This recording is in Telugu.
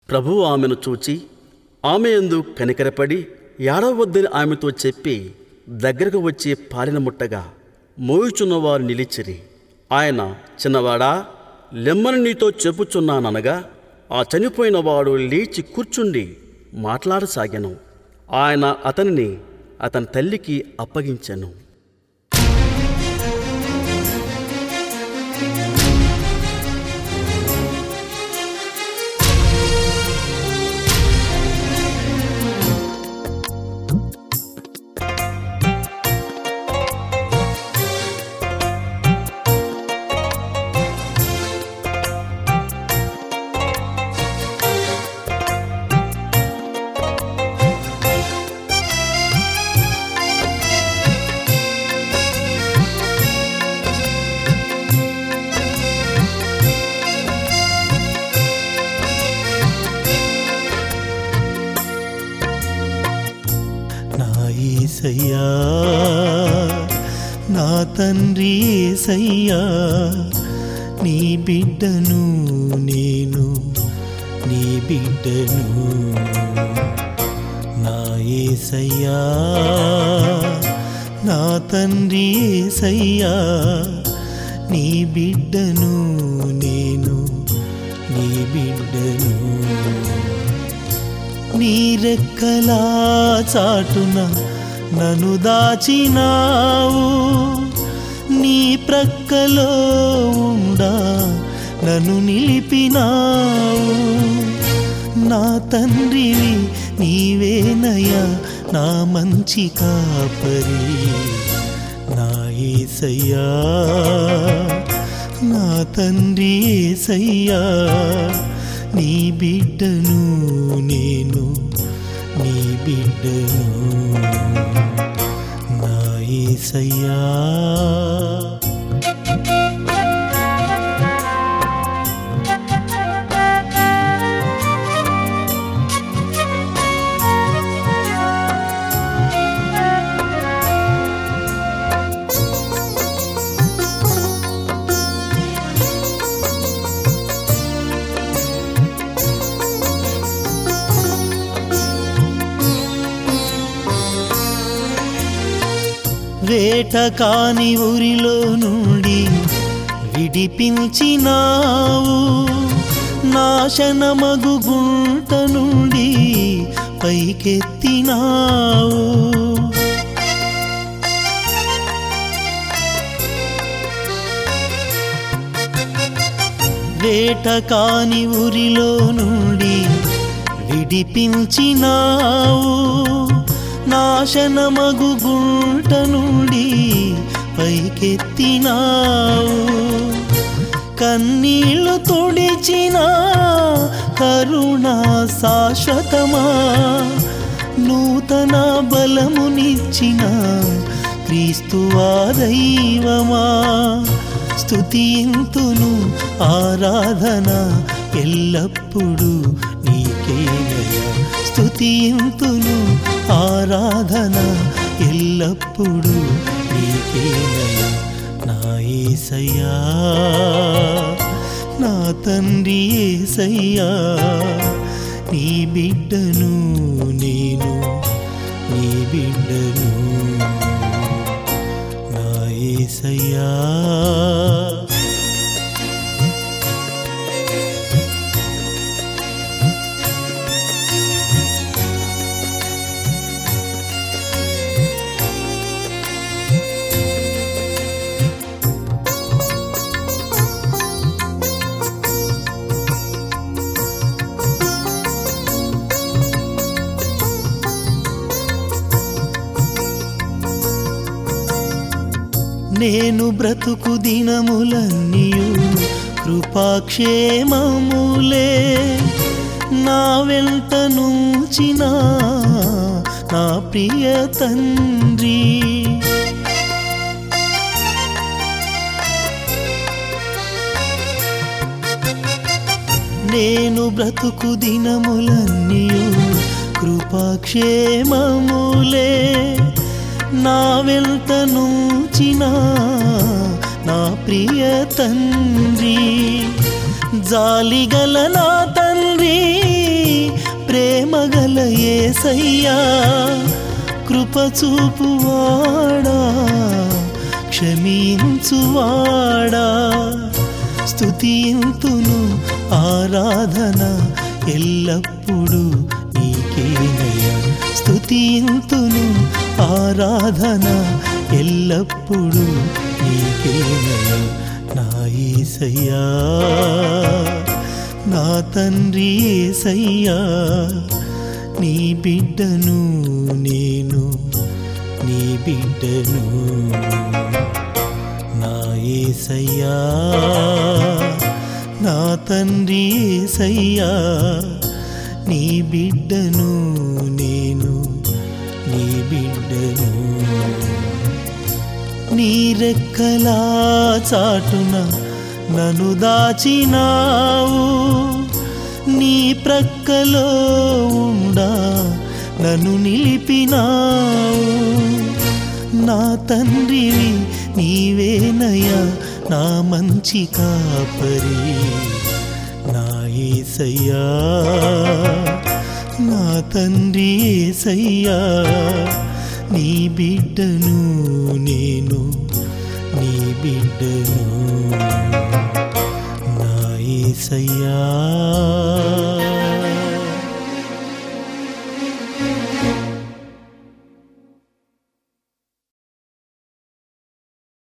ప్రభువు ఆమెను చూచి ఆమె యందు కనికరపడి ఏడవద్దని ఆమెతో చెప్పి దగ్గరకు వచ్చి పాలిన ముట్టగా మోయుచున్నవారు నిలిచిరి ఆయన చిన్నవాడా లెమ్మని నీతో చెప్పుచున్నాననగా ఆ చనిపోయిన వాడు లేచి కూర్చుండి మాట్లాడసాగాను ఆయన అతనిని అతని తల్లికి అప్పగించెను నా ఏసయ్యా నా తండ్రి ఏసయ్యా నీ బిడ్డను నేను నీ బిడ్డను నా ఏసయ్యా నా తండ్రి ఏసయ్యా నీ బిడ్డను నేను నీ బిడ్డను నీ రెక్కలా చాటున నన్ను దాచినావు నీ ప్రక్కలో ఉండా నన్ను నిలిపినావు నా తండ్రివి నీవేనయ్యా నా మంచి కాపరి నా ఏసయ్యా నా తండ్రి ఏసయ్యా నీ బిడ్డను నేను నీ బిడ్డను నా ఏసయ్యా వేట కాని ఊరిలో నుండి విడిపించినావు నాశనమగు గుంట నుండి పైకెత్తినావు వేట కాని ఊరిలో నుండి విడిపించినావు నాశనమగు గుంట నుండి పైకెత్తినావు కన్నీళ్లు తొడిచిన కరుణ శాశ్వతమా నూతన బలమునిచ్చిన క్రీస్తువా దైవమా స్తుతింతును ఆరాధన ఎల్లప్పుడూ నీకేనయ్యా స్తుతింతును ఆరాధన ఎల్లప్పుడూ నీకేనయ్యా నా ఏసయ్యా నా తండ్రి ఏసయ్యా నీ బిడ్డను నేను నీ బిడ్డను నా ఏసయ్యా నేను బ్రతుకు దినములన్నీయు కృపాక్షేమములే నా వెంట నుంచిన నా ప్రియ తండ్రి నేను బ్రతుకు దినములన్నీయు కృపాక్షేమములే నా వెంట నుంచిన నా ప్రియ తండ్రి జాలిగల నా తండ్రి ఏసయ్యా కృప చూపువాడా క్షమించువాడా స్తుతింతును ఆరాధన ఎల్లప్పుడూ నీకేనయ్యా స్తుతింతును ఆరాధన ఎల్లప్పుడూ నీకేనయ్యా నా ఏసయ్యా నా తండ్రి ఏసయ్యా నీ బిడ్డను నేను నీ బిడ్డను నా ఏసయ్యా నా తండ్రి ఏసయ్యా నీ బిడ్డను నేను నీ బిడ్డను నీ రెక్కలా చాటున నన్ను దాచినావు నీ ప్రక్కలో ఉండా నన్ను నిలిపినావు నా తండ్రివి నీవేనయ్యా నా మంచి కాపరి నా ఏసయ్యా నా తండ్రి ఏసయ్యా నీ బిడ్డను నేను నీ బిడ్డను నా ఏసయ్యా